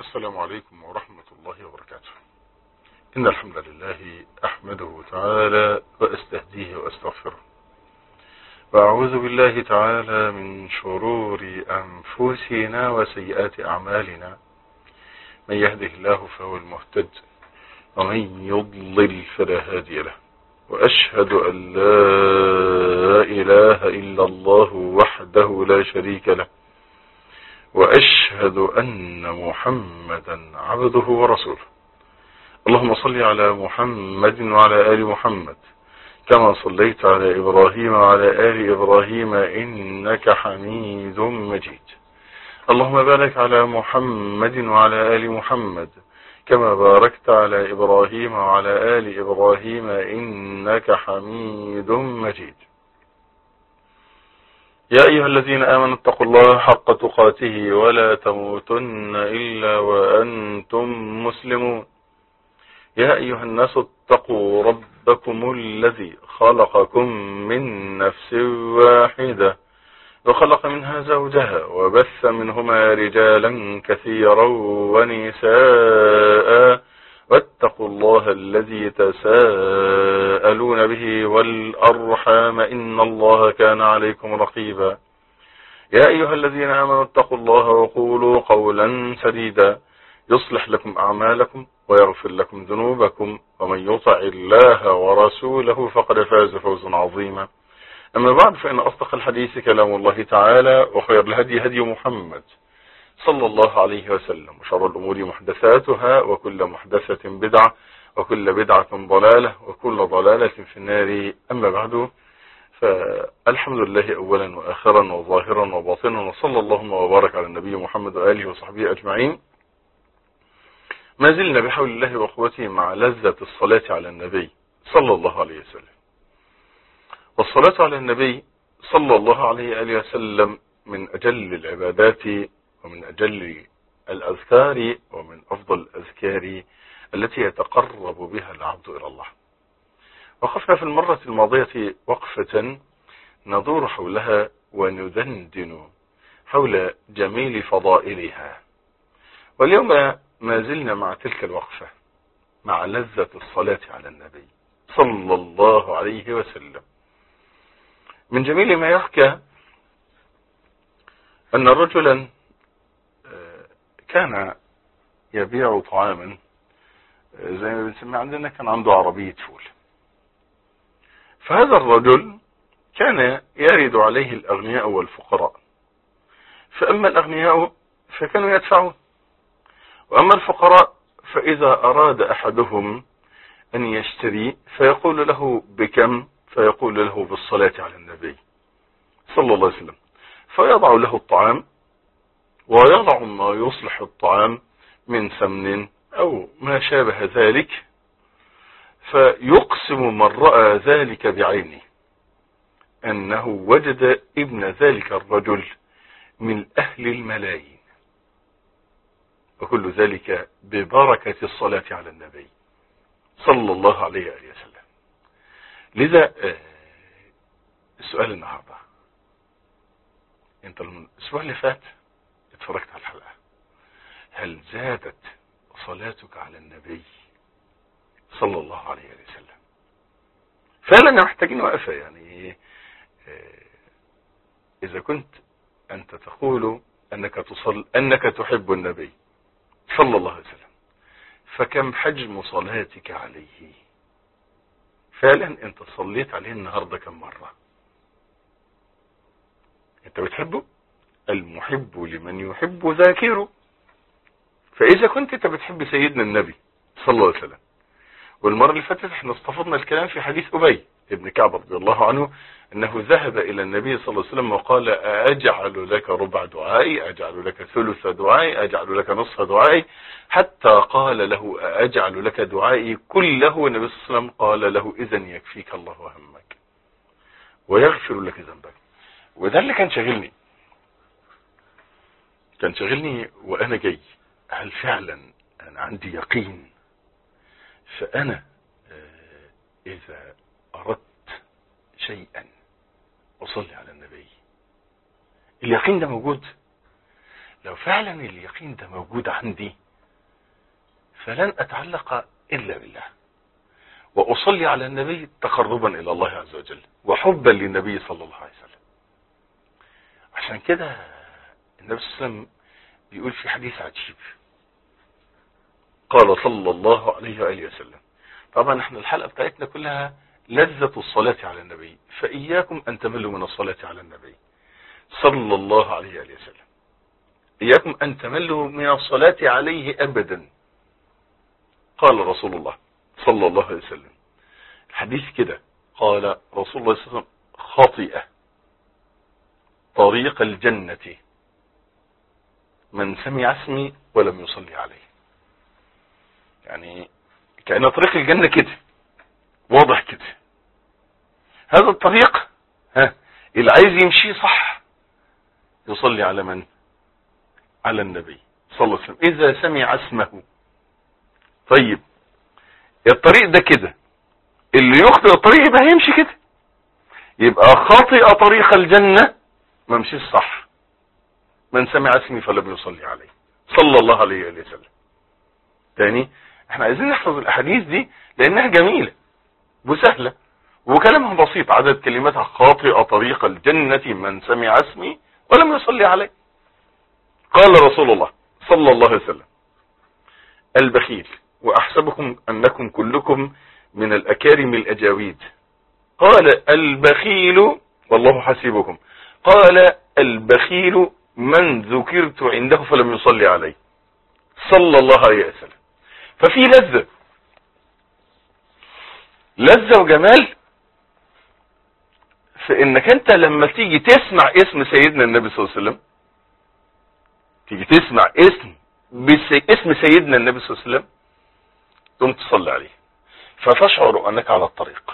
السلام عليكم ورحمة الله وبركاته إن الحمد لله أحمده تعالى وأستهديه وأستغفره وأعوذ بالله تعالى من شرور أنفسنا وسيئات أعمالنا من يهده الله فهو المهتد ومن يضلل فلا هادي له وأشهد أن لا إله إلا الله وحده لا شريك له وأشهد أن محمدا عبده ورسوله اللهم صل على محمد وعلى آل محمد كما صليت على إبراهيم وعلى آل إبراهيم إنك حميد مجيد اللهم بارك على محمد وعلى آل محمد كما باركت على إبراهيم وعلى آل إبراهيم إنك حميد مجيد يا أيها الذين آمنوا اتقوا الله حق تقاته ولا تموتن إلا وأنتم مسلمون يا أيها الناس اتقوا ربكم الذي خلقكم من نفس واحدة وخلق منها زوجها وبث منهما رجالا كثيرا ونساء واتقوا الله الذي تساءلون به والأرحام إن الله كان عليكم رقيبا يا أيها الذين آمنوا اتقوا الله وقولوا قولا سديدا يصلح لكم أعمالكم ويغفر لكم ذنوبكم ومن يطع الله ورسوله فقد فاز فوزا عظيما أما بعد فإن أصدق الحديث كلام الله تعالى وخير الهدي هدي محمد صلى الله عليه وسلم وشر الأمور محدثاتها وكل محدثة بدعة وكل بدعة ضلالة وكل ضلالة في النار أما بعد فالحمد لله أولا وآخرا وظاهرا وباطنا وصلى اللهم وبارك على النبي محمد وآله وصحبه أجمعين ما زلنا بحول الله وقوته مع لذة الصلاة على النبي صلى الله عليه وسلم والصلاة على النبي صلى الله عليه وآله وسلم من أجل العبادات ومن أجل الأذكار ومن أفضل الأذكار التي يتقرب بها العبد إلى الله وقفنا في المرة الماضية وقفة ندور حولها وندندن حول جميل فضائلها واليوم ما زلنا مع تلك الوقفة مع لذة الصلاة على النبي صلى الله عليه وسلم من جميل ما يحكى أن رجلا كان يبيع طعاما زي ما بنسميه عندنا كان عنده عربية فول فهذا الرجل كان يرد عليه الأغنياء والفقراء فأما الأغنياء فكانوا يدفعون وأما الفقراء فإذا أراد أحدهم أن يشتري فيقول له بكم فيقول له بالصلاة على النبي صلى الله عليه وسلم فيضع له الطعام ويضع ما يصلح الطعام من سمن أو ما شابه ذلك فيقسم من رأى ذلك بعينه أنه وجد ابن ذلك الرجل من أهل الملايين وكل ذلك ببركة الصلاة على النبي صلى الله عليه وسلم لذا السؤال النهاردة انت الاسبوع اللي فات اتفرجت على الحلقة هل زادت صلاتك على النبي صلى الله عليه وسلم فعلا محتاجين وقفة يعني اذا كنت انت تقول انك تصل انك تحب النبي صلى الله عليه وسلم فكم حجم صلاتك عليه فعلا انت صليت عليه النهاردة كم مرة انت بتحبه المحب لمن يحب ذاكره فاذا كنت انت بتحب سيدنا النبي صلى الله عليه وسلم والمرة اللي فاتت احنا استفضنا الكلام في حديث ابي ابن كعب رضي الله عنه انه ذهب الى النبي صلى الله عليه وسلم وقال اجعل لك ربع دعائي اجعل لك ثلث دعائي اجعل لك نصف دعائي حتى قال له اجعل لك دعائي كله والنبي صلى الله عليه وسلم قال له اذا يكفيك الله همك ويغفر لك ذنبك وده اللي كان شاغلني كان شاغلني وانا جاي هل فعلا انا عندي يقين فانا اذا اردت شيئا اصلي على النبي اليقين ده موجود لو فعلا اليقين ده موجود عندي فلن أتعلق إلا بالله وأصلي على النبي تقربا إلى الله عز وجل وحبا للنبي صلى الله عليه وسلم عشان كده النبي صلى الله عليه وسلم بيقول في حديث عجيب قال صلى الله عليه وآله وسلم طبعا احنا الحلقة بتاعتنا كلها لذة الصلاة على النبي فإياكم أن تملوا من الصلاة على النبي صلى الله عليه وآله وسلم إياكم أن تملوا من الصلاة عليه أبدا قال رسول الله صلى الله عليه وسلم الحديث كده قال رسول الله صلى الله عليه وسلم خطئ طريق الجنة من سمع اسمي ولم يصلي عليه يعني كأن طريق الجنة كده واضح كده هذا الطريق ها اللي عايز يمشي صح يصلي على من على النبي صلى الله عليه وسلم اذا سمع اسمه طيب الطريق ده كده اللي يخطئ الطريق يبقى هيمشي كده يبقى خاطئ طريق الجنة ما مشيش صح من سمع اسمي فلم يصلي عليه صلى الله عليه وسلم تاني احنا عايزين نحفظ الاحاديث دي لانها جميلة وسهلة وكلامها بسيط عدد كلماتها خاطئ طريق الجنة من سمع اسمي ولم يصلي عليه قال رسول الله صلى الله عليه وسلم البخيل واحسبكم انكم كلكم من الاكارم الاجاويد قال البخيل والله حسيبكم قال البخيل من ذكرت عنده فلم يصلي عليه صلى الله عليه وسلم ففي لذة لذة وجمال في انك انت لما تيجي تسمع اسم سيدنا النبي صلى الله عليه وسلم تيجي تسمع اسم بسي... اسم سيدنا النبي صلى الله عليه وسلم تقوم تصلي عليه فتشعر انك على الطريق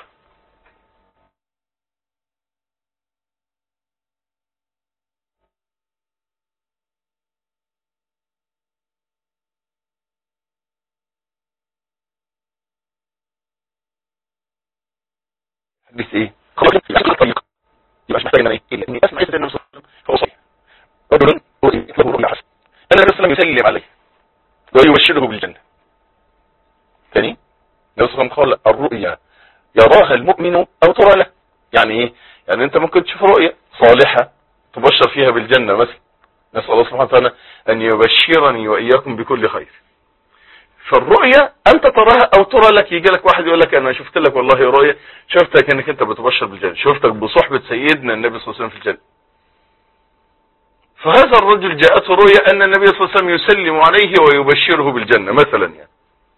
حديث ايه خلاص يبقى الطريق يبقى مش محتاج ان ايه اني اسمع اسم النبي صلى الله عليه وسلم فهو صحيح رجل له رؤيا حسن النبي صلى الله عليه وسلم يسلم عليه ويبشره بالجنه ثاني النبي صلى الله عليه وسلم قال الرؤيا يراها المؤمن او ترى له يعني ايه يعني انت ممكن تشوف رؤيا صالحه تبشر فيها بالجنه مثلا نسال الله سبحانه وتعالى ان يبشرني واياكم بكل خير فالرؤية انت تراها او ترى لك يجي لك واحد يقول لك انا شفت لك والله رؤية شفتك انك انت بتبشر بالجنة شفتك بصحبة سيدنا النبي صلى الله عليه وسلم في الجنة فهذا الرجل جاءته رؤية ان النبي صلى الله عليه وسلم يسلم عليه ويبشره بالجنة مثلا يعني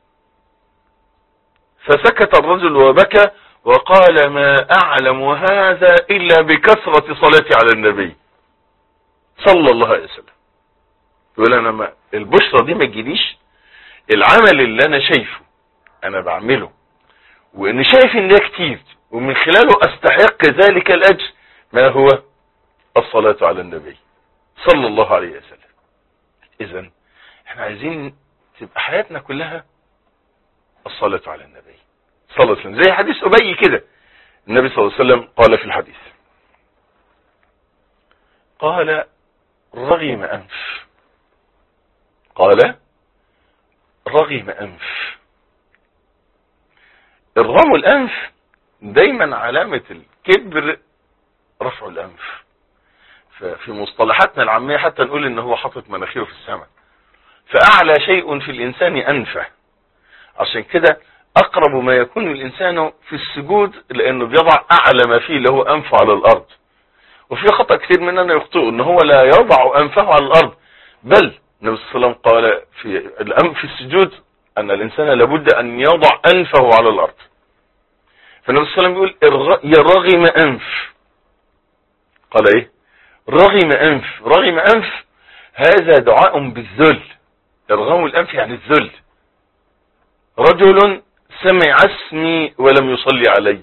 فسكت الرجل وبكى وقال ما اعلم هذا الا بكثرة صلاتي على النبي صلى الله عليه وسلم يقول انا ما البشرة دي ما تجيليش العمل اللي انا شايفه انا بعمله وان شايف ان ده كتير ومن خلاله استحق ذلك الاجر ما هو الصلاة على النبي صلى الله عليه وسلم اذا احنا عايزين تبقى حياتنا كلها الصلاة على النبي صلى الله عليه وسلم زي حديث ابي كده النبي صلى الله عليه وسلم قال في الحديث قال رغم انف قال رغم انف الرغم الانف دايما علامة الكبر رفع الانف ففي مصطلحاتنا العامية حتى نقول ان هو حاطط مناخيره في السماء فاعلى شيء في الانسان انفه عشان كده اقرب ما يكون الانسان في السجود لانه بيضع اعلى ما فيه اللي هو انفه على الارض وفي خطأ كثير مننا يخطئ ان هو لا يضع انفه على الارض بل النبي صلى الله عليه وسلم قال في الأنف في السجود أن الإنسان لابد أن يضع أنفه على الأرض فالنبي صلى الله عليه وسلم يقول رغم أنف قال إيه رغم أنف رغم أنف هذا دعاء بالذل إرغام الأنف يعني الذل رجل سمع اسمي ولم يصلي علي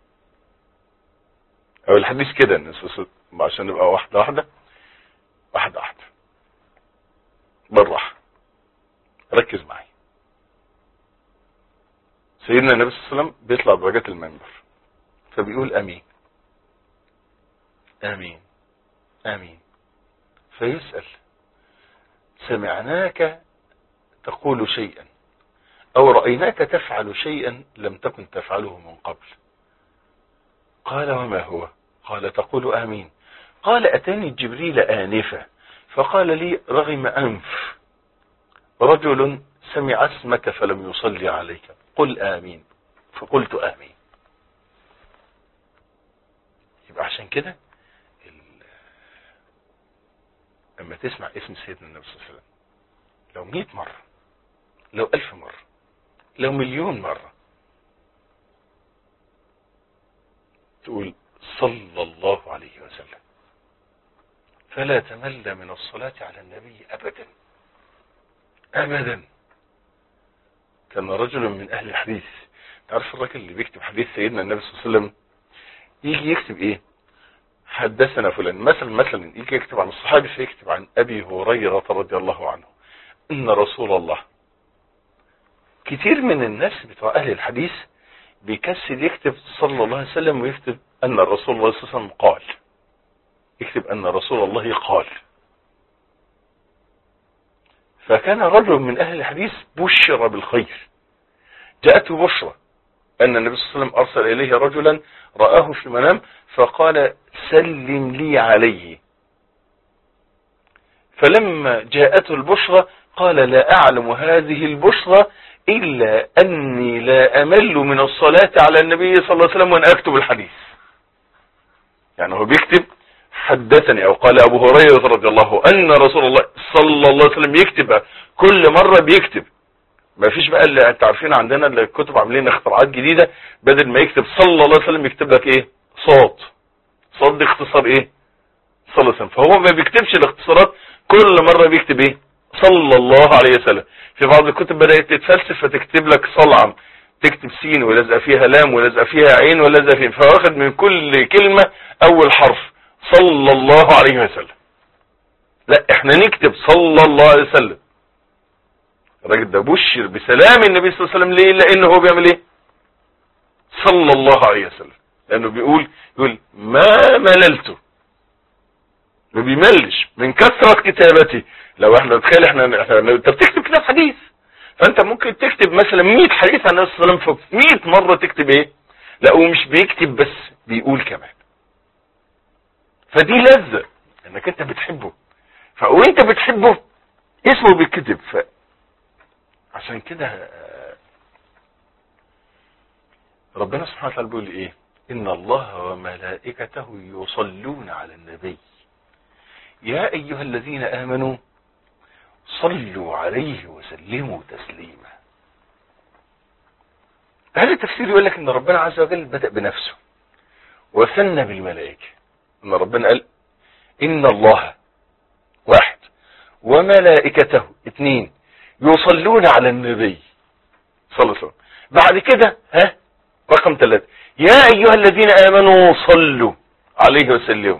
أو الحديث كده عشان نبقى واحدة واحدة واحدة واحدة بالراحة ركز معي سيدنا النبي صلى الله عليه وسلم بيطلع درجات المنبر فبيقول امين امين امين فيسأل سمعناك تقول شيئا او رأيناك تفعل شيئا لم تكن تفعله من قبل قال وما هو قال تقول امين قال اتاني جبريل انفة فقال لي رغم انف رجل سمع اسمك فلم يصلي عليك قل امين فقلت امين يبقى عشان كده لما تسمع اسم سيدنا النبي صلى الله عليه وسلم لو مئة مرة لو ألف مرة لو مليون مرة تقول صلى الله عليه وسلم فلا تمل من الصلاة على النبي أبدا أبدا كان رجل من أهل الحديث تعرف الراجل اللي بيكتب حديث سيدنا النبي صلى الله عليه وسلم يجي يكتب ايه حدثنا فلان مثلا مثلا يجي يكتب عن الصحابي فيكتب عن ابي هريرة رضي الله عنه ان رسول الله كتير من الناس بتوع اهل الحديث بيكسل يكتب صلى الله عليه وسلم ويكتب ان الرسول الله صلى الله عليه وسلم قال يكتب ان رسول الله قال فكان رجل من اهل الحديث بشر بالخير جاءته بشرى ان النبي صلى الله عليه وسلم ارسل اليه رجلا رآه في المنام فقال سلم لي عليه فلما جاءته البشرى قال لا اعلم هذه البشرى الا اني لا امل من الصلاة على النبي صلى الله عليه وسلم وانا اكتب الحديث يعني هو بيكتب حدثني او قال ابو هريرة رضي الله ان رسول الله صلى الله عليه وسلم يكتب كل مرة بيكتب ما فيش بقى اللي انت عارفين عندنا اللي الكتب عاملين اختراعات جديدة بدل ما يكتب صلى الله عليه وسلم يكتب لك ايه صوت صوت دي اختصار ايه صلى الله عليه وسلم فهو ما بيكتبش الاختصارات كل مرة بيكتب ايه صلى الله عليه وسلم في بعض الكتب بدأت تتفلسف فتكتب لك صلعم تكتب سين ولزق فيها لام ولزق فيها عين ولزق فيها فواخد من كل كلمة اول حرف صلى الله عليه وسلم لا احنا نكتب صلى الله عليه وسلم الراجل ده بشر بسلام النبي صلى الله عليه وسلم ليه لانه هو بيعمل ايه صلى الله عليه وسلم لانه بيقول يقول ما مللت ما بيملش من كثرة كتابتي لو احنا نتخيل احنا, احنا انت بتكتب كتاب حديث فانت ممكن تكتب مثلا 100 حديث عن النبي صلى الله عليه وسلم في 100 مرة تكتب ايه لا هو مش بيكتب بس بيقول كمان فدي لذة انك انت بتحبه فوانت بتحبه اسمه بيتكتب ف عشان كده ربنا سبحانه وتعالى بيقول ايه ان الله وملائكته يصلون على النبي يا ايها الذين امنوا صلوا عليه وسلموا تسليما هذا التفسير يقول لك ان ربنا عز وجل بدأ بنفسه وثنى بالملائكة ان ربنا قال ان الله واحد وملائكته اثنين يصلون على النبي صلى الله عليه وسلم بعد كده ها رقم ثلاثة يا ايها الذين امنوا صلوا عليه وسلموا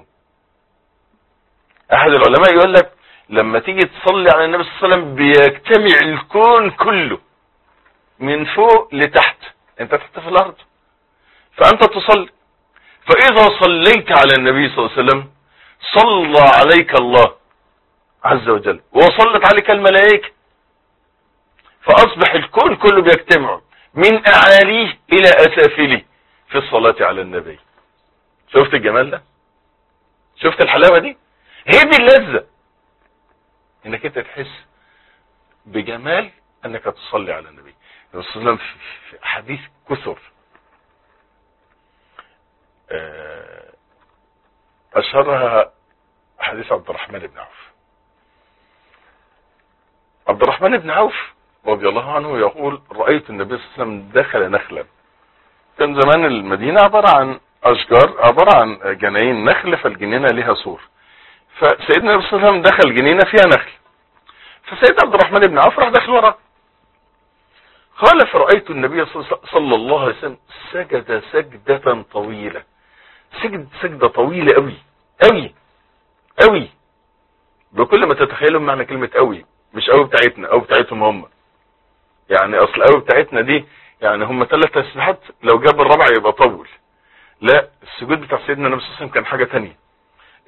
احد العلماء يقول لك لما تيجي تصلي على النبي صلى الله عليه وسلم بيجتمع الكون كله من فوق لتحت انت تحت في الارض فانت تصلي فاذا صليت على النبي صلى الله عليه وسلم صلى عليك الله عز وجل وصلت عليك الملائكة فاصبح الكون كله بيجتمع من اعاليه الى اسافله في الصلاة على النبي شفت الجمال ده شفت الحلاوة دي هي دي اللذة انك انت تحس بجمال انك تصلي على النبي النبي صلى الله عليه وسلم في حديث كثر اشهرها حديث عبد الرحمن بن عوف عبد الرحمن بن عوف رضي الله عنه يقول رأيت النبي صلى الله عليه وسلم دخل نخلا كان زمان المدينة عبارة عن أشجار عبارة عن جناين نخل فالجنينة لها سور فسيدنا النبي صلى الله عليه وسلم دخل جنينة فيها نخل فسيد عبد الرحمن بن عوف راح داخل وراه قال فرأيت النبي صلى الله عليه وسلم سجد سجدة طويلة سجد سجدة طويلة قوي قوي قوي بكل ما تتخيلوا معنى كلمة قوي مش قوي بتاعتنا قوي بتاعتهم هم يعني اصل قوي بتاعتنا دي يعني هم ثلاث تسبيحات لو جاب الرابع يبقى طول لا السجود بتاع سيدنا النبي صلى الله عليه وسلم كان حاجة تانية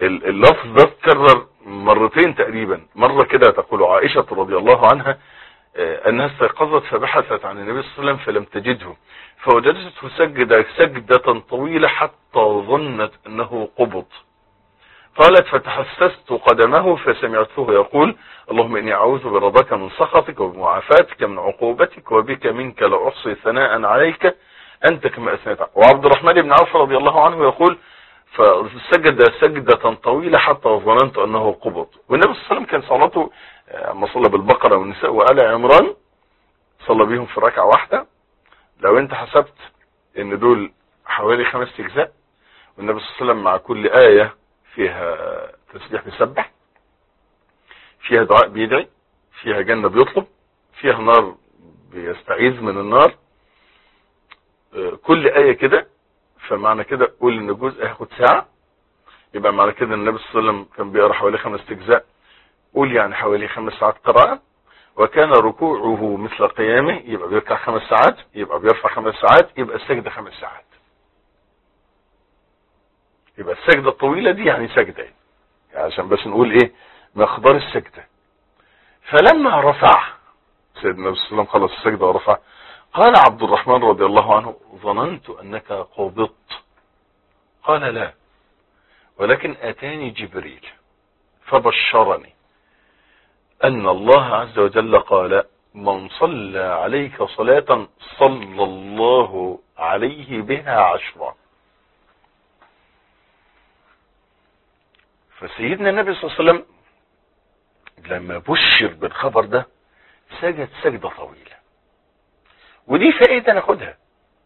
اللفظ ده اتكرر مرتين تقريبا مرة كده تقول عائشة رضي الله عنها آه، انها استيقظت فبحثت عن النبي صلى الله عليه وسلم فلم تجده فوجدته سجد سجدة طويلة حتى ظنت انه قبض قالت فتحسست قدمه فسمعته يقول اللهم اني اعوذ برضاك من سخطك وبمعافاتك من عقوبتك وبك منك لا احصي ثناء عليك انت كما اثنيت وعبد الرحمن بن عوف رضي الله عنه يقول فسجد سجدة طويلة حتى ظننت انه قبض والنبي صلى الله عليه وسلم كان صلاته اما صلى بالبقرة والنساء وآل عمران صلى بيهم في ركعة واحدة لو انت حسبت ان دول حوالي خمس اجزاء والنبي صلى الله عليه وسلم مع كل آية فيها تسبيح بيسبح فيها دعاء بيدعي فيها جنة بيطلب فيها نار بيستعيذ من النار كل آية كده فمعنى كده قول ان الجزء هياخد ساعة يبقى معنى كده النبي صلى الله عليه وسلم كان بيقرا حوالي خمس اجزاء قول يعني حوالي خمس ساعات قراءة وكان ركوعه مثل قيامه يبقى بيركع خمس ساعات يبقى بيرفع خمس ساعات يبقى السجدة خمس ساعات يبقى السجدة الطويلة دي يعني سجدة يعني عشان بس نقول ايه مقدار السجدة فلما رفع سيدنا النبي صلى الله عليه وسلم خلص السجدة ورفع قال عبد الرحمن رضي الله عنه ظننت انك قبضت قال لا ولكن اتاني جبريل فبشرني ان الله عز وجل قال من صلى عليك صلاة صلى الله عليه بها عشرا فسيدنا النبي صلى الله عليه وسلم لما بشر بالخبر ده سجد سجدة طويلة ودي فائدة ناخدها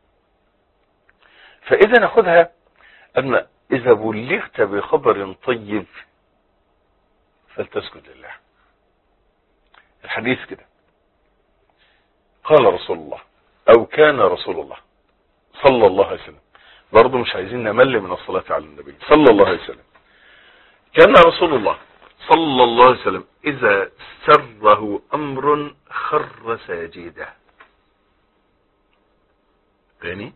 فائدة ناخدها ان اذا بلغت بخبر طيب فلتسجد لله الحديث كده قال رسول الله او كان رسول الله صلى الله عليه وسلم برضه مش عايزين نمل من الصلاة على النبي صلى الله عليه وسلم كان رسول الله صلى الله عليه وسلم اذا سره امر خر ساجدا تاني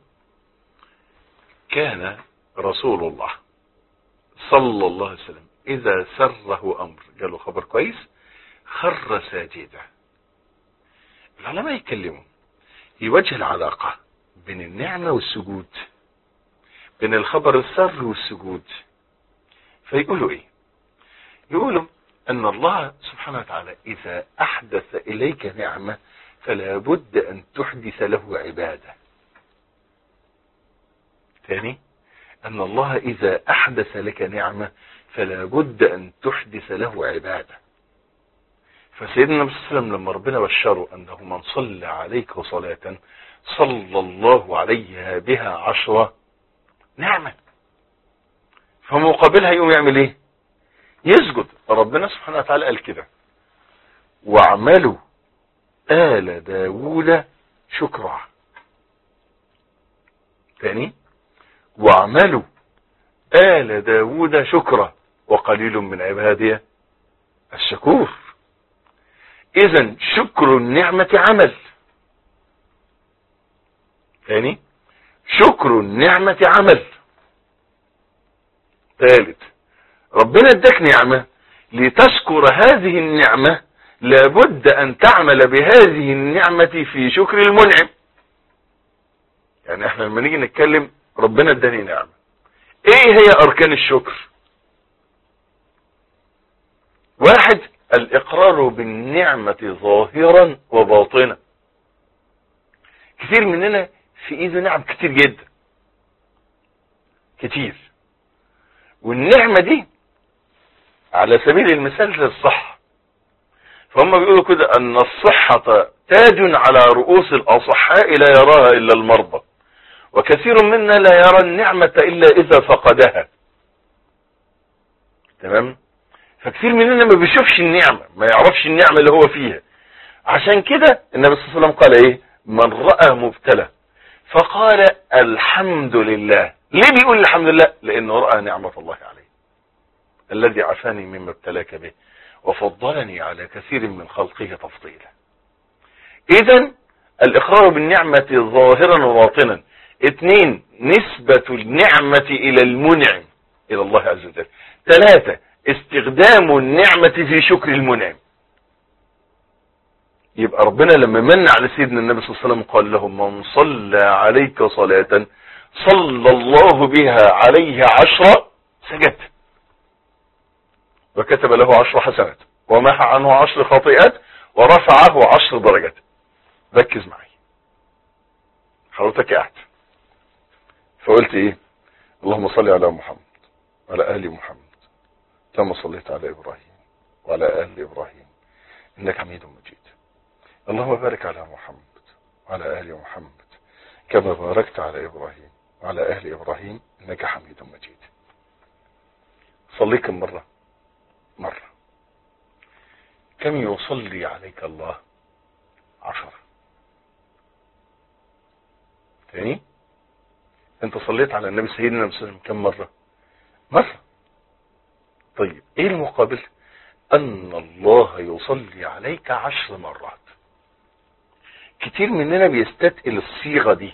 كان رسول الله صلى الله عليه وسلم اذا سره امر جاله خبر كويس خر ساجدا العلماء يتكلموا يوجه العلاقة بين النعمة والسجود بين الخبر السر والسجود فيقولوا ايه يقولوا ان الله سبحانه وتعالى اذا احدث اليك نعمة فلا بد ان تحدث له عبادة ثاني ان الله اذا احدث لك نعمة فلا بد ان تحدث له عبادة فسيدنا النبي صلى الله عليه وسلم لما ربنا بشره انه من صلى عليك صلاة صلى الله عليها بها عشرة نعمة فمقابلها يقوم يعمل ايه يسجد ربنا سبحانه وتعالى قال كده واعملوا آل داوود شكرا تاني واعملوا آل داوود شكرا وقليل من عبادي الشكور اذا شكر النعمة عمل تاني شكر النعمة عمل ثالث ربنا اداك نعمة لتشكر هذه النعمة لابد ان تعمل بهذه النعمة في شكر المنعم يعني احنا لما نيجي نتكلم ربنا اداني نعمة ايه هي اركان الشكر واحد الاقرار بالنعمة ظاهرا وباطنا كتير مننا في ايده نعم كتير جدا كتير والنعمة دي على سبيل المثال للصحة فهم بيقولوا كده ان الصحة تاج على رؤوس الاصحاء لا يراها الا المرضى وكثير منا لا يرى النعمة الا اذا فقدها تمام فكثير مننا ما بيشوفش النعمة ما يعرفش النعمة اللي هو فيها عشان كده النبي صلى الله عليه وسلم قال ايه من رأى مبتلى فقال الحمد لله ليه بيقول الحمد لله لانه رأى نعمة الله عليه الذي عافاني مما ابتلاك به وفضلني على كثير من خلقه تفضيلا اذا الاقرار بالنعمة ظاهرا وباطنا اثنين نسبة النعمة الى المنعم الى الله عز وجل ثلاثة استخدام النعمة في شكر المنعم يبقى ربنا لما من على سيدنا النبي صلى الله عليه وسلم قال له من صلى عليك صلاة صلى الله بها عليه عشر سجد وكتب له عشر حسنات ومحى عنه عشر خطيئات ورفعه عشر درجات ركز معي حضرتك قاعد فقلت ايه اللهم صل على محمد وعلى ال محمد كما صليت على ابراهيم وعلى ال ابراهيم انك حميد مجيد اللهم بارك على محمد وعلى ال محمد كما باركت على ابراهيم وعلى اهل ابراهيم انك حميد مجيد صليك مرة مرة كم يصلي عليك الله عشرة تاني انت صليت على النبي سيدنا النبي صلى الله عليه وسلم كم مرة مرة طيب ايه المقابل ان الله يصلي عليك عشر مرات كتير مننا بيستثقل الصيغة دي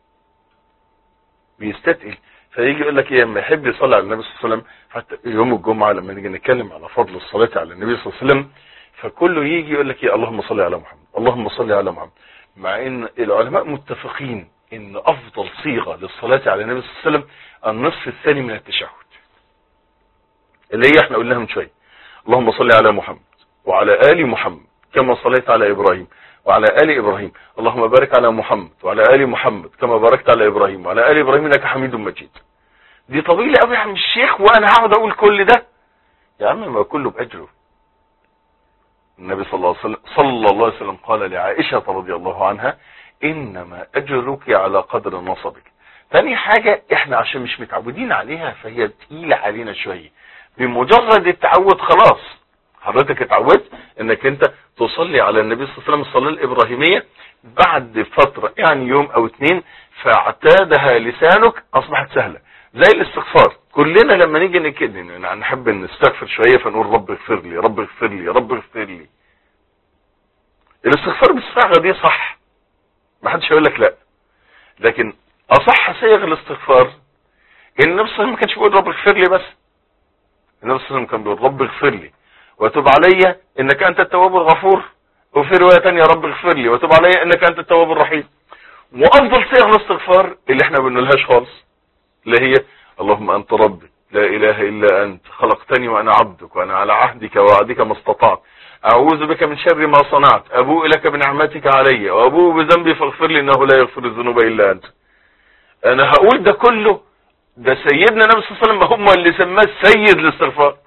بيستثقل فيجي يقول لك ايه لما يحب يصلي على النبي صلى الله عليه وسلم حتى يوم الجمعة لما نيجي نتكلم على فضل الصلاة على النبي صلى الله عليه وسلم فكله يجي يقول لك ايه اللهم صل على محمد اللهم صل على محمد مع ان العلماء متفقين ان افضل صيغة للصلاة على النبي صلى الله عليه وسلم النصف الثاني من التشهد اللي هي احنا قلناها من شوية اللهم صل على محمد وعلى آل محمد كما صليت على إبراهيم وعلى آل إبراهيم اللهم بارك على محمد وعلى آل محمد كما باركت على إبراهيم وعلى آل إبراهيم إنك حميد مجيد دي طويلة قوي يا عم الشيخ وأنا هقعد أقول كل ده يا عم ما كله بأجره النبي صلى الله عليه وسلم صلى الله عليه وسلم قال لعائشة رضي الله عنها إنما أجرك على قدر نصبك تاني حاجة احنا عشان مش متعودين عليها فهي تقيلة علينا شوية بمجرد التعود خلاص حضرتك اتعودت انك انت تصلي على النبي صلى الله عليه وسلم الصلاة الابراهيمية بعد فترة يعني يوم او اتنين فاعتادها لسانك اصبحت سهلة زي الاستغفار كلنا لما نيجي نكد نحب نستغفر شوية فنقول رب اغفر لي رب اغفر لي رب اغفر لي الاستغفار بالصيغة دي صح ما حدش هيقول لك لا لكن اصح صيغ الاستغفار ان النبي صلى الله عليه وسلم ما كانش بيقول رب اغفر لي بس النبي صلى الله عليه وسلم كان بيقول رب اغفر لي وتب علي انك انت التواب الغفور وفي رواية تانية رب اغفر لي وتب علي انك انت التواب الرحيم وافضل صيغ الاستغفار اللي احنا بنقولهاش خالص اللي هي اللهم انت ربي لا اله الا انت خلقتني وانا عبدك وانا على عهدك ووعدك ما استطعت اعوذ بك من شر ما صنعت ابوء لك بنعمتك علي وابوء بذنبي فاغفر لي انه لا يغفر الذنوب الا انت انا هقول ده كله ده سيدنا النبي صلى الله عليه وسلم هم اللي سماه سيد الاستغفار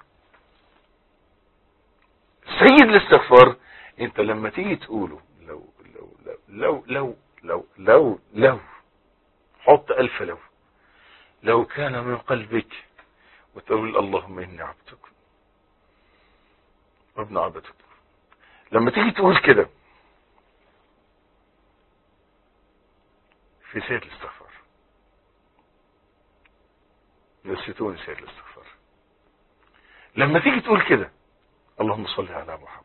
سيد الاستغفار انت لما تيجي تقوله لو لو لو لو لو لو لو حط الف لو لو كان من قلبك وتقول اللهم اني عبدك وابن عبدك لما تيجي تقول كده في سيد الاستغفار نسيتوني سيد الاستغفار لما تيجي تقول كده اللهم صل على محمد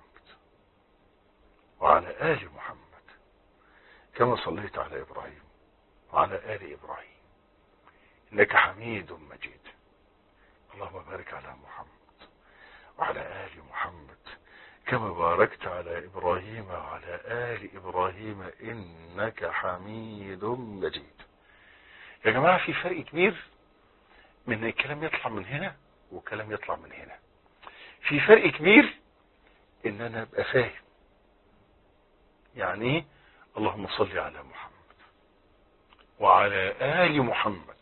وعلى آل محمد كما صليت على إبراهيم وعلى آل إبراهيم إنك حميد مجيد اللهم بارك على محمد وعلى آل محمد كما باركت على إبراهيم وعلى آل إبراهيم إنك حميد مجيد يا جماعة في فرق كبير من الكلام يطلع من هنا وكلام يطلع من هنا في فرق كبير ان انا ابقى فاهم يعني ايه اللهم صل على محمد وعلى آل محمد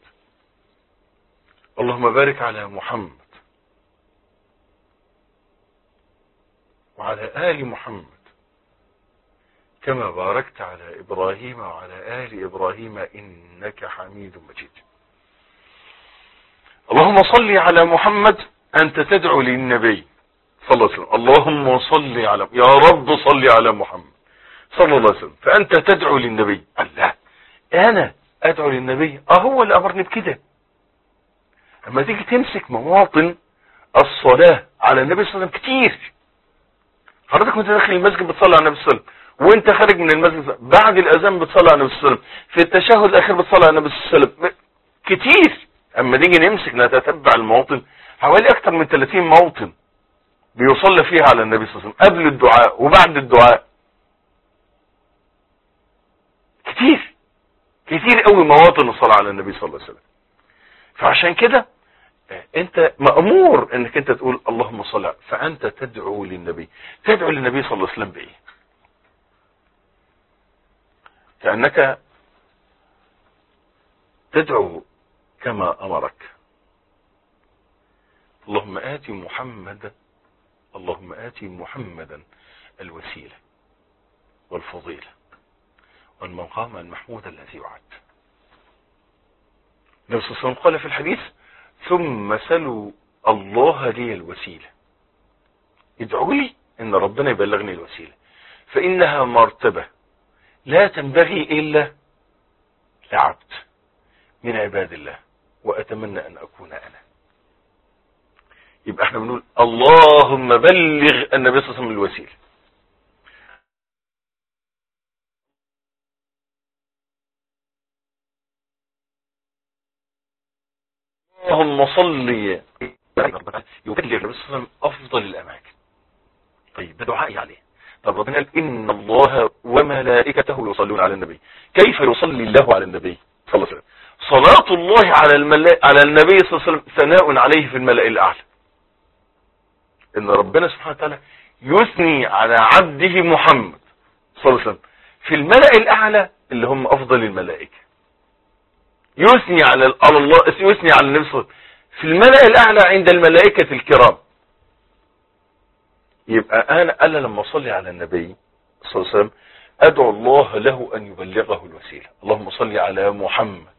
اللهم بارك على محمد وعلى آل محمد كما باركت على إبراهيم وعلى آل إبراهيم إنك حميد مجيد اللهم صل على محمد أنت تدعو للنبي صلى الله عليه وسلم اللهم صل على يا رب صل على محمد صلى الله عليه وسلم فأنت تدعو للنبي الله أنا أدعو للنبي أه هو اللي أمرني بكده أما تيجي تمسك مواطن الصلاة على النبي صلى الله عليه وسلم كتير حضرتك وانت داخل المسجد بتصلي على النبي صلى الله عليه وسلم وانت خارج من المسجد بعد الأذان بتصلي على النبي صلى الله عليه وسلم في التشهد الأخير بتصلي على النبي صلى الله عليه وسلم كتير أما نيجي نمسك نتتبع المواطن حوالي أكثر من 30 موطن بيصلي فيها على النبي صلى الله عليه وسلم قبل الدعاء وبعد الدعاء كتير كتير قوي مواطن الصلاة على النبي صلى الله عليه وسلم فعشان كده انت مأمور انك انت تقول اللهم صل فانت تدعو للنبي تدعو للنبي صلى الله عليه وسلم بايه كأنك تدعو كما امرك اللهم آتي محمدا اللهم آتي محمدا الوسيلة والفضيلة والمقام المحمود الذي وعد النبي صلى الله عليه وسلم قال في الحديث ثم سلوا الله لي الوسيلة ادعوا لي ان ربنا يبلغني الوسيلة فانها مرتبة لا تنبغي الا لعبد من عباد الله واتمنى ان اكون انا يبقى احنا بنقول اللهم بلغ النبي صلى الله عليه وسلم الوسيله اللهم صل يبلغ النبي صلى الله عليه وسلم افضل الاماكن طيب ده دعائي عليه طب ربنا قال ان الله وملائكته يصلون على النبي كيف يصلي الله على النبي صلى الله عليه وسلم صلاة الله على الملا... على النبي صلى الله عليه وسلم ثناء عليه في الملأ الاعلى ان ربنا سبحانه وتعالى يثني على عبده محمد صلى الله عليه وسلم في الملأ الاعلى اللي هم افضل الملائكة يثني على على الله يثني على النبي صلى الله عليه وسلم في الملأ الاعلى عند الملائكة الكرام يبقى انا انا لما اصلي على النبي صلى الله عليه وسلم ادعو الله له ان يبلغه الوسيله اللهم صل على محمد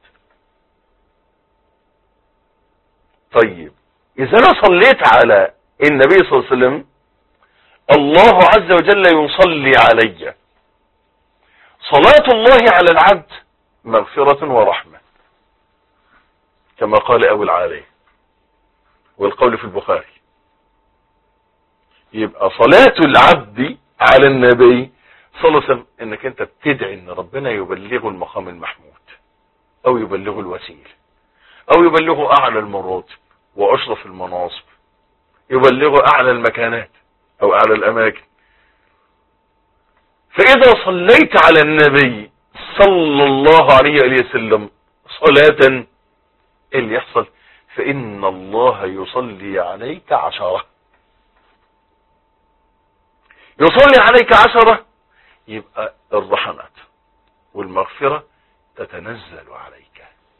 طيب اذا انا صليت على النبي صلى الله عليه وسلم الله عز وجل يصلي علي صلاة الله على العبد مغفرة ورحمة كما قال أبو العالي والقول في البخاري يبقى صلاة العبد على النبي صلى الله عليه وسلم انك انت بتدعي ان ربنا يبلغه المقام المحمود او يبلغه الوسيل او يبلغه اعلى المراتب واشرف المناصب يبلغه اعلى المكانات او اعلى الاماكن فاذا صليت على النبي صلى الله عليه وآله وسلم صلاة اللي يحصل فان الله يصلي عليك عشرة يصلي عليك عشرة يبقى الرحمات والمغفرة تتنزل عليك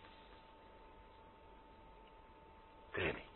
تاني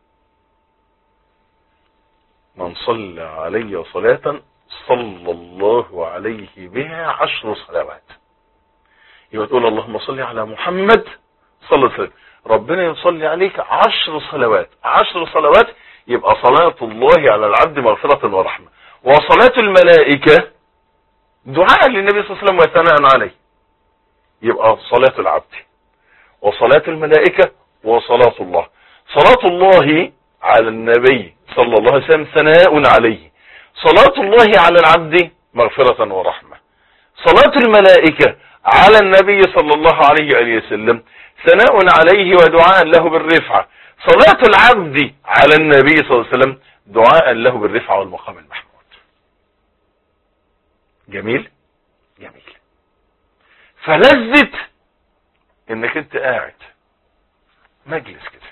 من صلى علي صلاة صلى الله عليه بها عشر صلوات يبقى تقول اللهم صل على محمد صلى الله عليه وسلم ربنا يصلي عليك عشر صلوات عشر صلوات يبقى صلاة الله على العبد مغفرة ورحمة وصلاة الملائكة دعاء للنبي صلى الله عليه وسلم وثناء عليه يبقى صلاة العبد وصلاة الملائكة وصلاة الله صلاة الله على النبي صلى الله عليه وسلم ثناء عليه صلاة الله على العبد مغفرة ورحمة صلاة الملائكة على النبي صلى الله عليه وآله وسلم ثناء عليه ودعاء له بالرفعة صلاة العبد على النبي صلى الله عليه وسلم دعاء له بالرفعة والمقام المحمود جميل جميل فلذت انك انت قاعد مجلس كده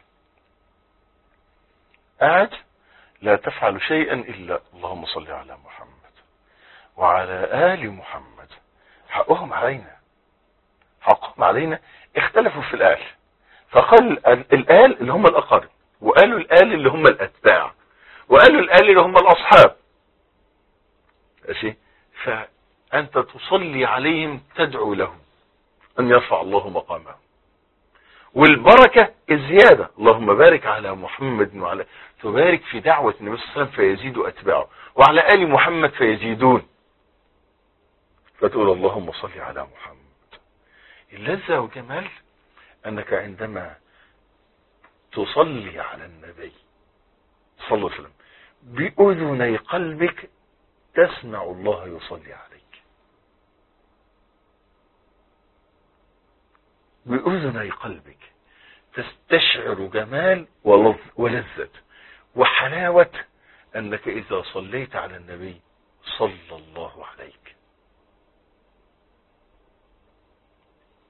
قاعد لا تفعل شيئا الا اللهم صل على محمد وعلى ال محمد حقهم علينا حقهم علينا اختلفوا في الآل فقال الآل اللي هم الأقارب وقالوا الآل اللي هم الأتباع وقالوا الآل اللي هم الأصحاب ماشي فأنت تصلي عليهم تدعو لهم أن يرفع الله مقامهم والبركة الزيادة اللهم بارك على محمد وعلى تبارك في دعوة النبي صلى الله عليه وسلم فيزيد أتباعه وعلى آل محمد فيزيدون فتقول اللهم صل على محمد اللذة وجمال أنك عندما تصلي على النبي صلى الله عليه وسلم بأذني قلبك تسمع الله يصلي عليك بأذني قلبك تستشعر جمال ولذة وحلاوة أنك إذا صليت على النبي صلى الله عليك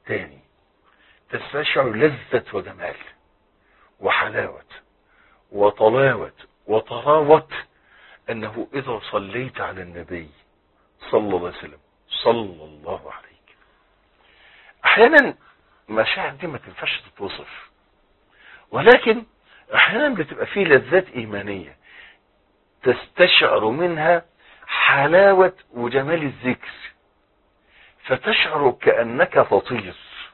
تاني تستشعر لذة وجمال وحلاوة وطلاوة وطراوة انه اذا صليت على النبي صلى الله عليه وسلم صلى الله عليك احيانا المشاعر دي ما تنفعش تتوصف ولكن احيانا بتبقى فيه لذات ايمانية تستشعر منها حلاوة وجمال الذكر فتشعر كأنك تطير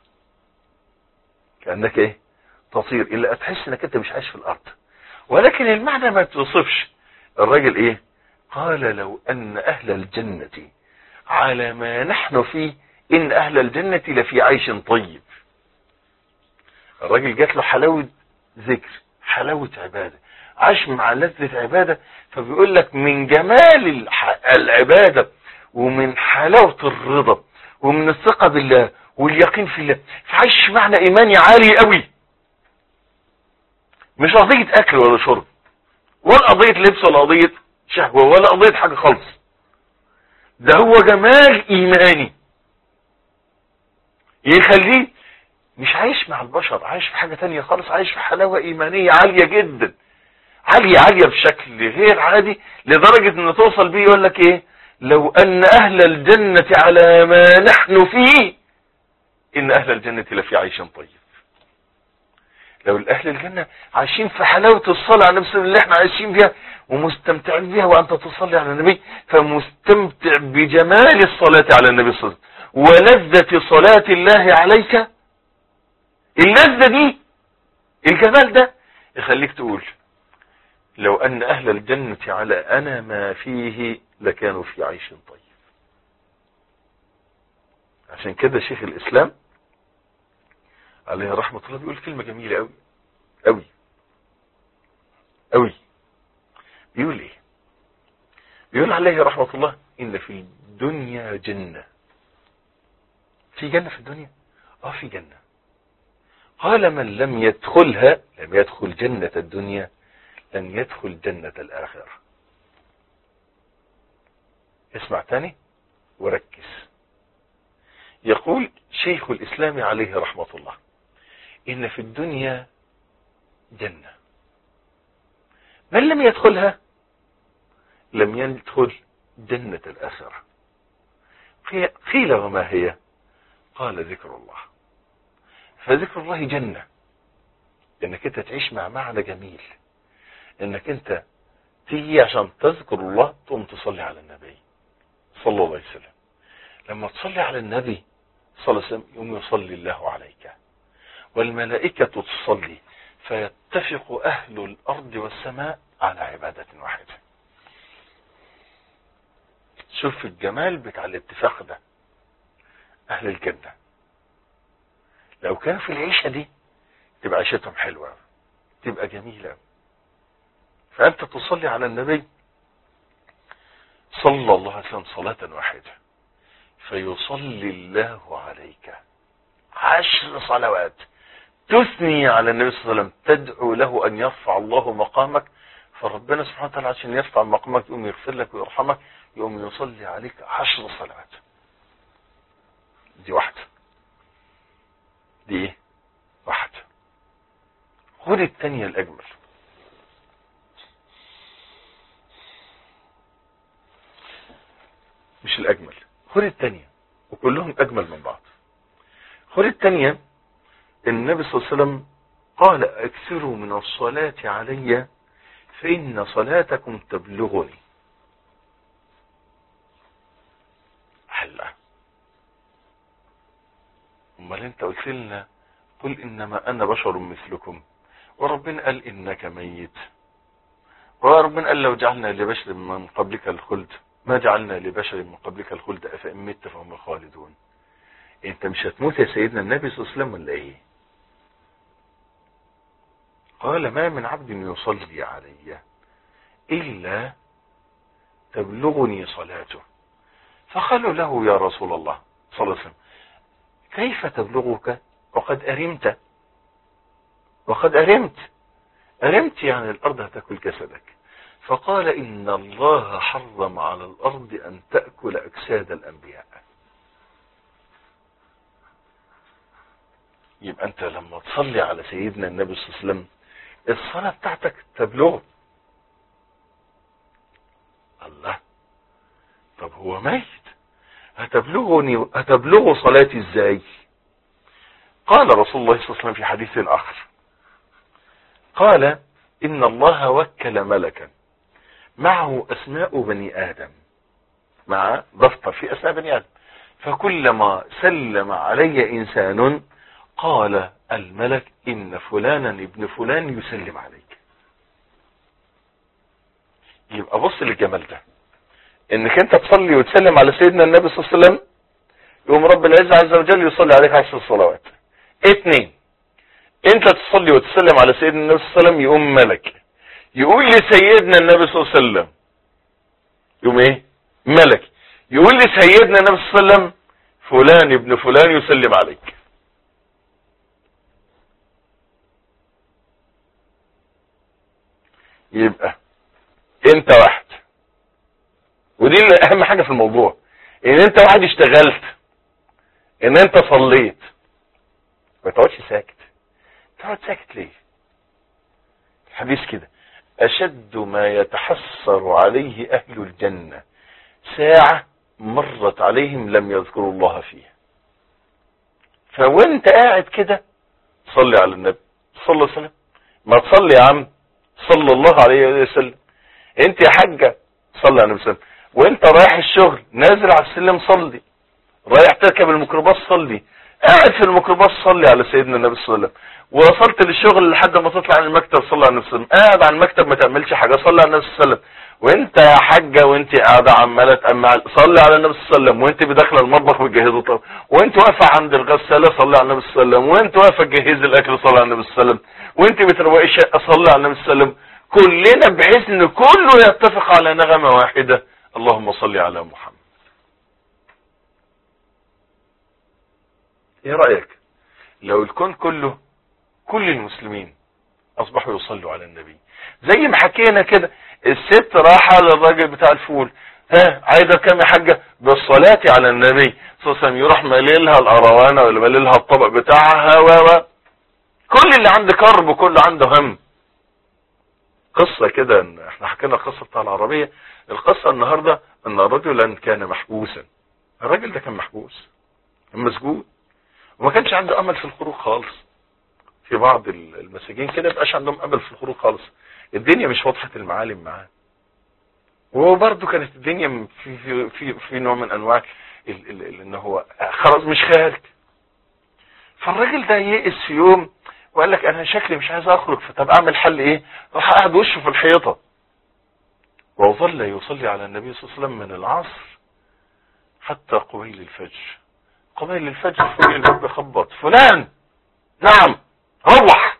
كأنك ايه تطير الا تحس انك انت مش عايش في الارض ولكن المعنى ما توصفش الراجل ايه قال لو ان اهل الجنة على ما نحن فيه ان اهل الجنة لفي عيش طيب الراجل جات له حلاوة ذكر حلاوة عبادة عاش مع لذة عبادة فبيقول لك من جمال العبادة ومن حلاوة الرضا ومن الثقة بالله واليقين في الله فعايش معنى ايماني عالي قوي مش قضية اكل ولا شرب ولا قضية لبس ولا قضية شهوة ولا قضية حاجة خالص ده هو جمال ايماني يخليه مش عايش مع البشر عايش في حاجة تانية خالص عايش في حلاوة ايمانية عالية جدا عالية عالية بشكل غير عادي لدرجة ان توصل بيه يقول لك ايه لو ان اهل الجنة على ما نحن فيه ان اهل الجنة لفي عيش طيب لو الاهل الجنة عايشين في حلاوة الصلاة على نفس اللي احنا عايشين بيها ومستمتعين بيها وانت تصلي على النبي فمستمتع بجمال الصلاة على النبي صلى الله عليه وسلم ولذة صلاة الله عليك اللذة دي الجمال ده يخليك تقول لو ان اهل الجنة على انا ما فيه لكانوا في عيش طيب عشان كده شيخ الاسلام عليه رحمة الله بيقول كلمة جميلة قوي قوي قوي بيقول ايه بيقول عليه رحمة الله ان في الدنيا جنة في جنة في الدنيا اه في جنة قال من لم يدخلها لم يدخل جنة الدنيا لن يدخل جنة الآخرة اسمع تاني وركز يقول شيخ الإسلام عليه رحمة الله إن في الدنيا جنة من لم يدخلها لم يدخل جنة الآخرة قيل وما هي قال ذكر الله فذكر الله جنة انك انت تعيش مع معنى جميل انك انت تيجي عشان تذكر الله تقوم تصلي على النبي صلى الله عليه وسلم لما تصلي على النبي صلى الله عليه وسلم يوم يصلي الله عليك والملائكة تصلي فيتفق أهل الأرض والسماء على عبادة واحدة شوف الجمال بتاع الاتفاق ده أهل الجنة لو كان في العيشة دي تبقى عيشتهم حلوة تبقى جميلة فأنت تصلي على النبي صلى الله عليه وسلم صلاة واحدة فيصلي الله عليك عشر صلوات تثني على النبي صلى الله عليه وسلم تدعو له أن يرفع الله مقامك فربنا سبحانه وتعالى عشان يرفع مقامك يقوم يغفر لك ويرحمك يقوم يصلي عليك عشر صلوات دي واحدة دي ايه واحدة خد التانية الأجمل مش الأجمل خد التانية وكلهم أجمل من بعض خد التانية النبي صلى الله عليه وسلم قال اكثروا من الصلاة علي فإن صلاتكم تبلغني حلا امال انت قلت لنا قل انما انا بشر مثلكم وربنا قال انك ميت وربنا قال لو جعلنا لبشر من قبلك الخلد ما جعلنا لبشر من قبلك الخلد افان مت فهم خالدون انت مش هتموت يا سيدنا النبي صلى الله عليه وسلم ولا ايه قال ما من عبد يصلي علي إلا تبلغني صلاته فقالوا له يا رسول الله صلى الله عليه وسلم كيف تبلغك وقد أرمت وقد أرمت أرمت يعني الأرض هتأكل جسدك فقال إن الله حرم على الأرض أن تأكل أجساد الأنبياء يبقى انت لما تصلي على سيدنا النبي صلى الله عليه وسلم الصلاة بتاعتك تبلغه الله طب هو ميت هتبلغني هتبلغه صلاتي ازاي قال رسول الله صلى الله عليه وسلم في حديث اخر قال ان الله وكل ملكا معه اسماء بني ادم مع دفتر في اسماء بني ادم فكلما سلم علي انسان قال الملك ان فلانا ابن فلان يسلم عليك يبقى بص للجمال ده انك انت تصلي وتسلم على سيدنا النبي صلى الله عليه وسلم يقوم رب العزة عز وجل يصلي عليك عشر الصلوات اتنين انت تصلي وتسلم على سيدنا النبي صلى الله عليه وسلم يقوم ملك يقول لسيدنا النبي صلى الله عليه وسلم يقوم ايه ملك يقول لسيدنا النبي صلى الله عليه وسلم فلان ابن فلان يسلم عليك يبقى انت واحد ودي اللي اهم حاجة في الموضوع ان انت واحد اشتغلت ان انت صليت ما تقعدش ساكت تقعد ساكت ليه الحديث كده اشد ما يتحسر عليه اهل الجنة ساعة مرت عليهم لم يذكروا الله فيها فوانت قاعد كده صلي على النبي صلى الله عليه وسلم ما تصلي يا عم صلى الله عليه وسلم انت يا حاجة صلي على النبي صلى الله عليه وسلم وانت رايح الشغل نازل على السلم صلي رايح تركب الميكروباص صلي قاعد في الميكروباص صلي على سيدنا النبي صلى الله عليه وسلم وصلت للشغل لحد ما تطلع على المكتب صلي على النبي صلى الله عليه وسلم قاعد على المكتب ما تعملش حاجه صلي على النبي صلى الله عليه وسلم وانت يا حاجه وانت قاعده عماله تأمل صلي على النبي صلى الله عليه وسلم وانت بداخله المطبخ بتجهزه طب وانت واقفه عند الغساله صلي على النبي صلى الله عليه وسلم وانت واقفه تجهزي الاكل صلي على النبي صلى الله عليه وسلم وانت بتروقي الشقه صلي على النبي صلى الله عليه وسلم كلنا بحيث ان كله يتفق على نغمه واحده اللهم صل على محمد ايه رأيك لو الكون كله كل المسلمين اصبحوا يصلوا على النبي زي ما حكينا كده الست راحة للراجل بتاع الفول ها عايزة كام يا حاجة بالصلاة على النبي صلى الله عليه وسلم يروح ماللها القروانة ولا ماللها الطبق بتاعها و كل اللي عنده كرب وكل عنده هم قصة كده احنا حكينا القصة بتاع العربية القصة النهاردة ان رجلا كان محبوسا الراجل ده كان محبوس مسجون وما كانش عنده امل في الخروج خالص في بعض المساجين كده مبقاش عندهم امل في الخروج خالص الدنيا مش واضحة المعالم معاه وبرضه كانت الدنيا في في في, في نوع من انواع ال ال ال ان هو خلاص مش خارج فالراجل ده يئس في يوم وقال لك انا شكلي مش عايز اخرج فطب اعمل حل ايه راح قاعد وشه في الحيطه وظل يصلي على النبي صلى الله عليه وسلم من العصر حتى قبيل الفجر قبيل الفجر فوق الباب بيخبط فلان نعم روح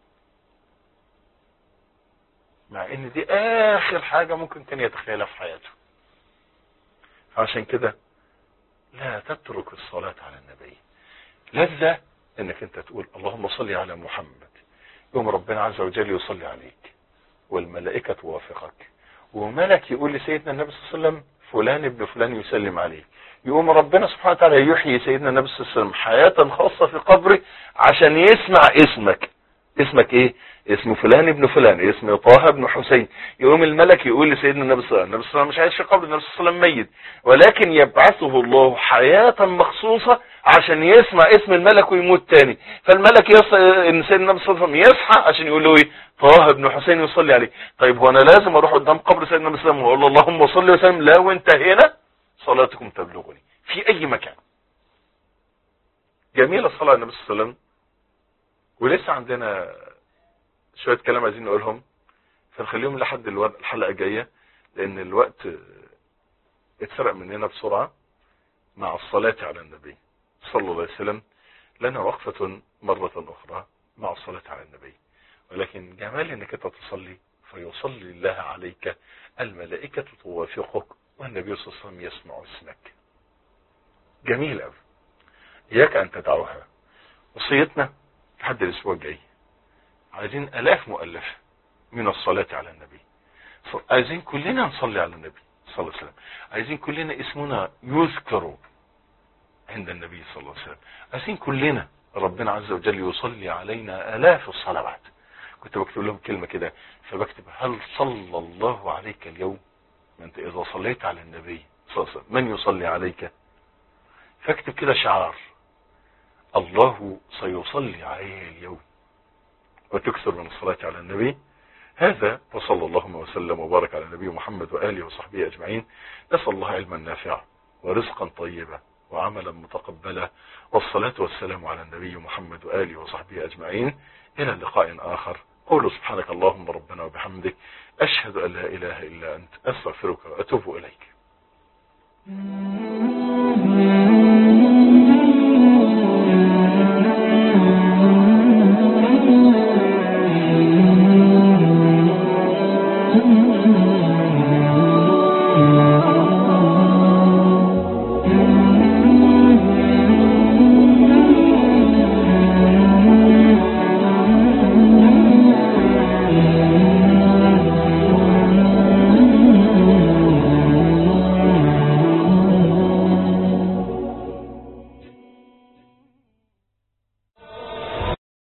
مع ان دي اخر حاجة ممكن كان يتخيلها في حياته عشان كده لا تترك الصلاة على النبي لذة انك انت تقول اللهم صل على محمد يوم ربنا عز وجل يصلي عليك والملائكة توافقك وملك يقول لسيدنا النبي صلى الله عليه وسلم فلان ابن فلان يسلم عليك يقوم ربنا سبحانه وتعالى يحيي سيدنا النبي صلى الله عليه وسلم حياة خاصة في قبره عشان يسمع اسمك اسمك ايه اسم فلان ابن فلان اسم طه ابن حسين يقوم الملك يقول لسيدنا النبي صلى الله عليه وسلم النبي صلى الله عليه وسلم مش عايش في قبر النبي صلى الله عليه وسلم ميت ولكن يبعثه الله حياة مخصوصة عشان يسمع اسم الملك ويموت تاني فالملك يص... ان سيدنا النبي صلى الله عليه وسلم يصحى عشان يقول له ايه طه ابن حسين يصلي عليه طيب هو انا لازم اروح قدام قبر سيدنا النبي صلى الله عليه وسلم واقول له اللهم صل وسلم لا وانت هنا صلاتكم تبلغني في اي مكان جميلة الصلاة على النبي صلى الله عليه وسلم ولسه عندنا شوية كلام عايزين نقولهم فنخليهم لحد الحلقة الجاية لان الوقت اتسرق مننا بسرعة مع الصلاة على النبي صلى الله عليه وسلم لنا وقفة مرة اخرى مع الصلاة على النبي ولكن جمال انك انت تصلي فيصلي الله عليك الملائكة توافقك والنبي صلى الله عليه وسلم يسمع اسمك جميل قوي اياك ان تدعوها وصيتنا لحد الاسبوع الجاي عايزين الاف مؤلفة من الصلاة على النبي عايزين كلنا نصلي على النبي صلى الله عليه وسلم عايزين كلنا اسمنا يذكر عند النبي صلى الله عليه وسلم عايزين كلنا ربنا عز وجل يصلي علينا آلاف الصلوات كنت بكتب لهم كلمة كده فبكتب هل صلى الله عليك اليوم ما انت اذا صليت على النبي صلى الله عليه وسلم من يصلي عليك فاكتب كده شعار الله سيصلي عليه اليوم وتكثر من الصلاة على النبي هذا وصلى اللهم وسلم وبارك على النبي محمد وآله وصحبه أجمعين نسأل الله علما نافعا ورزقا طيبا وعملا متقبلا والصلاة والسلام على النبي محمد وآله وصحبه أجمعين إلى لقاء آخر قولوا سبحانك اللهم ربنا وبحمدك أشهد أن لا إله إلا أنت أستغفرك وأتوب إليك Mm-hmm.